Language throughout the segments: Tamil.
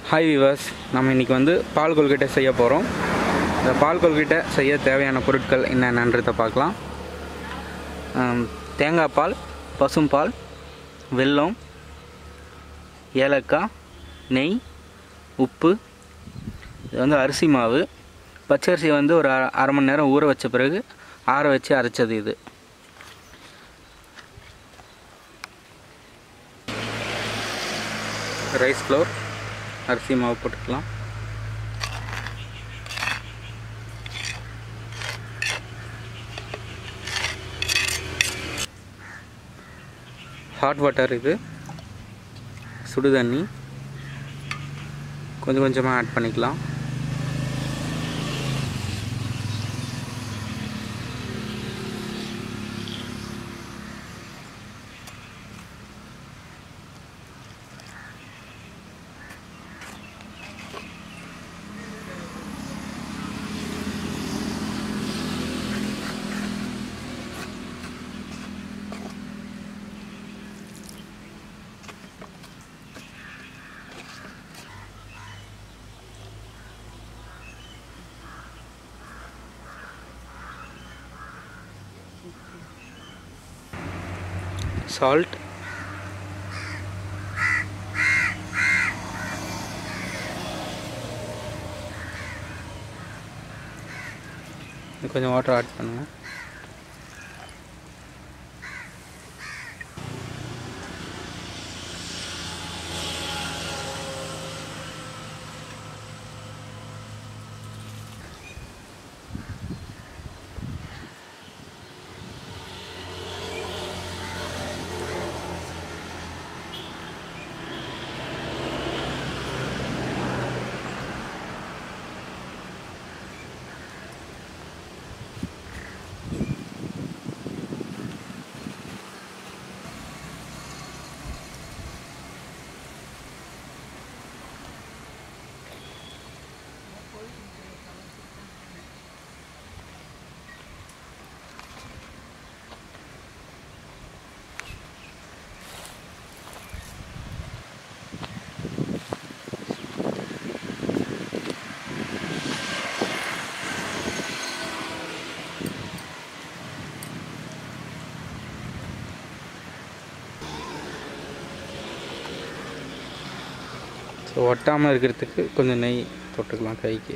ஹாய் விவர்ஸ் நம்ம இன்றைக்கி வந்து பால் கொல்கட்டை செய்ய போகிறோம் இந்த பால் கொல்கட்டை செய்ய தேவையான பொருட்கள் என்னென்னன்றதை பார்க்கலாம் ஆம், தேங்காய் பால் பசும்பால் வெல்லம் ஏலக்காய் நெய் உப்பு இது வந்து அரிசி மாவு பச்சரிசி வந்து ஒரு அரை- அரை மணி நேரம் ஊற வச்ச பிறகு ஆற வச்சு அரைச்சது இது ரைஸ் ஃப்ளோர் அரிசி மாவு போட்டுக்கலாம் ஹாட் வாட்டர் இது சுடு தண்ணி கொஞ்சம் கொஞ்சமாக ஆட் பண்ணிக்கலாம் சால்ட் கொஞ்சம் வாட்டர் ஆட் பண்ணுங்கள் ஸோ ஒட்டாமல் இருக்கிறதுக்கு கொஞ்சம் நெய் தொட்டுக்கலாம் கைக்கு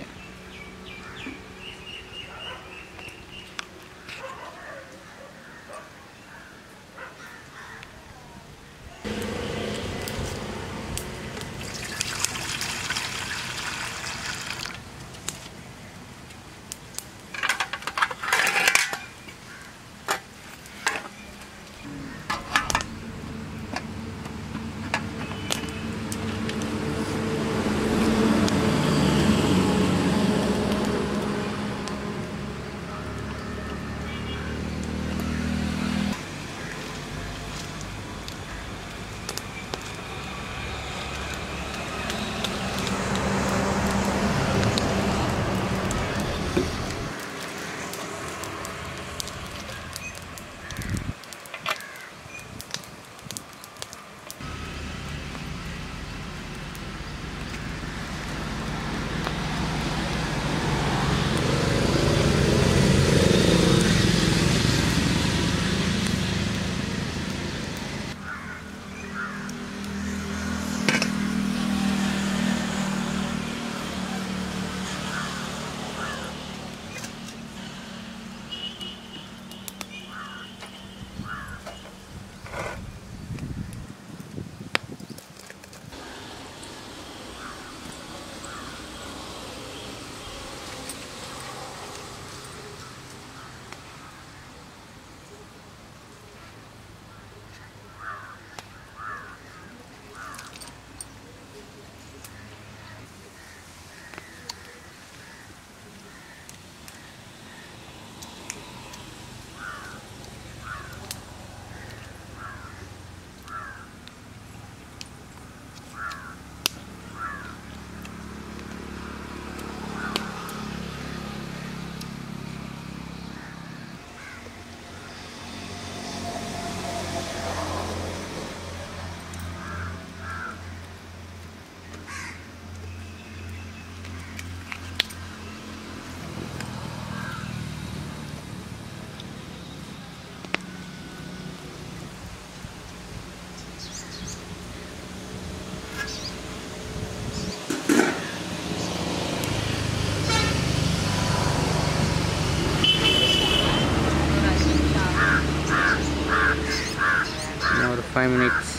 ஃபைவ் மினிட்ஸ்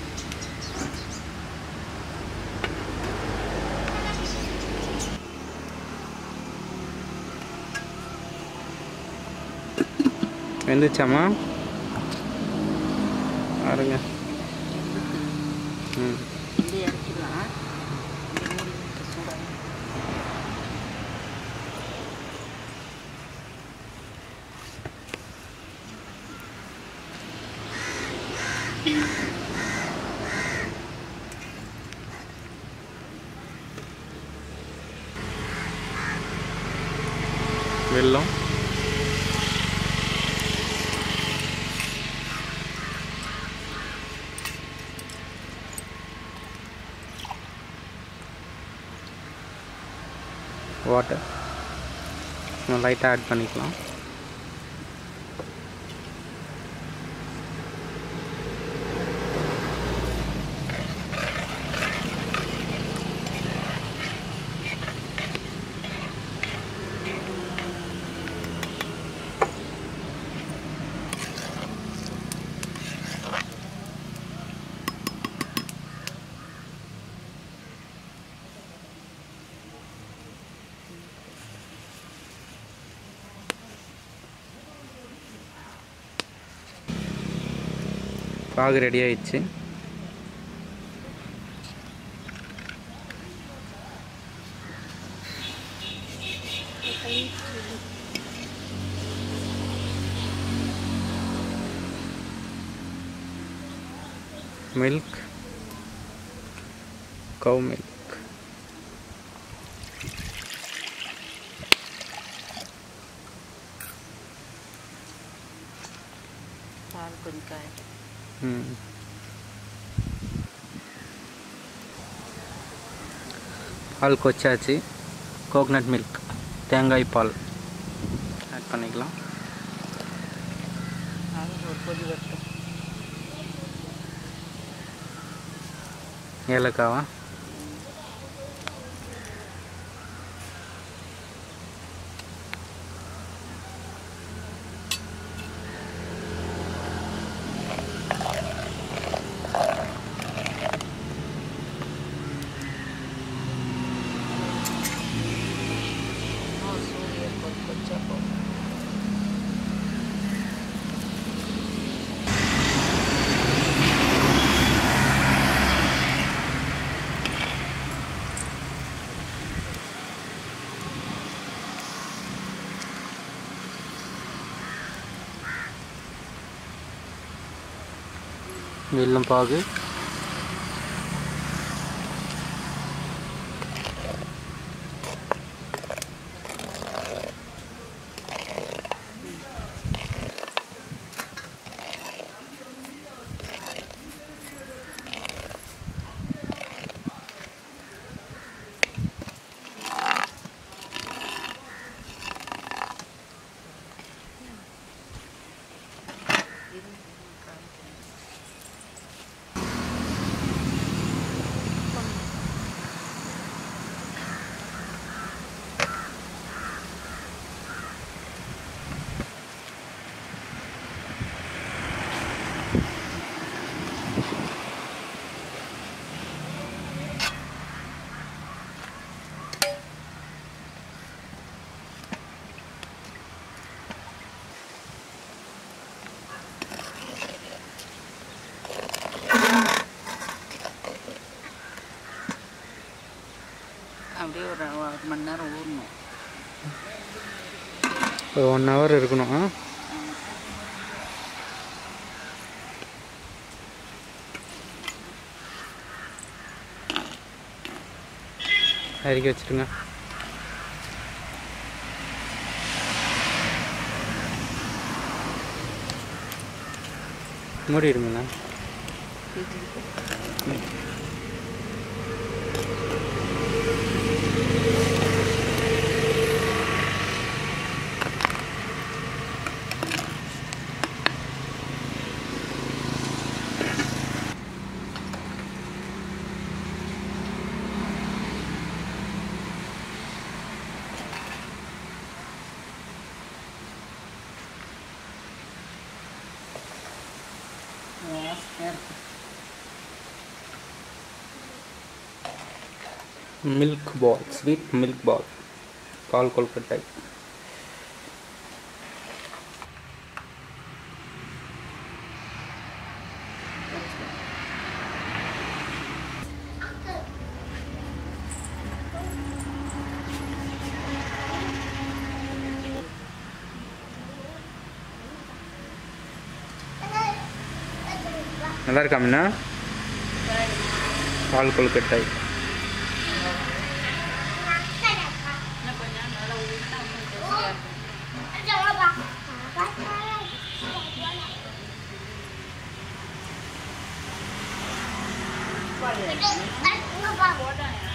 வெந்துச்சாம்மா பாருங்க ம் இப்படி இறக்கிடலாம் இப்படி மூடி விட்டு சூடாக வெல்லம் வாட்டர் லைட்டாக ஆட் பண்ணிக்கலாம் பாகு ரெடி ஆயிடுச்சு மில்க் கவு மில்க் பால் கொஞ்சம் காய் ம் பால் கொச்சாச்சு கோகனட் மில்க் தேங்காய் பால் ஆட் பண்ணிக்கலாம் அது ஒரு கொதி வரட்டும் ஏலக்காவா இன்னும் சூரிய கொதி கொச்சா போகும் வெல்லம் பாகு அப்படியே ஒரு ஒரு மணி நேரம் ஊறணும் ஒரு ஒன் ஹவர் இருக்கணும் ஆ? இறக்கி வச்சுருங்க மூடிடுங்கண்ணா வாசனையாக இருக்கு மில்க் பால் ஸ்வீட் மில்க் பால் பால் கொல்கட்டை நல்லா இருக்கா மீனா பால் கொல்கட்டை இன்னும் கொஞ்சம் நல்லா ஊறினா இன்னும் டேஸ்டியாக இருக்கும் போட்டேன்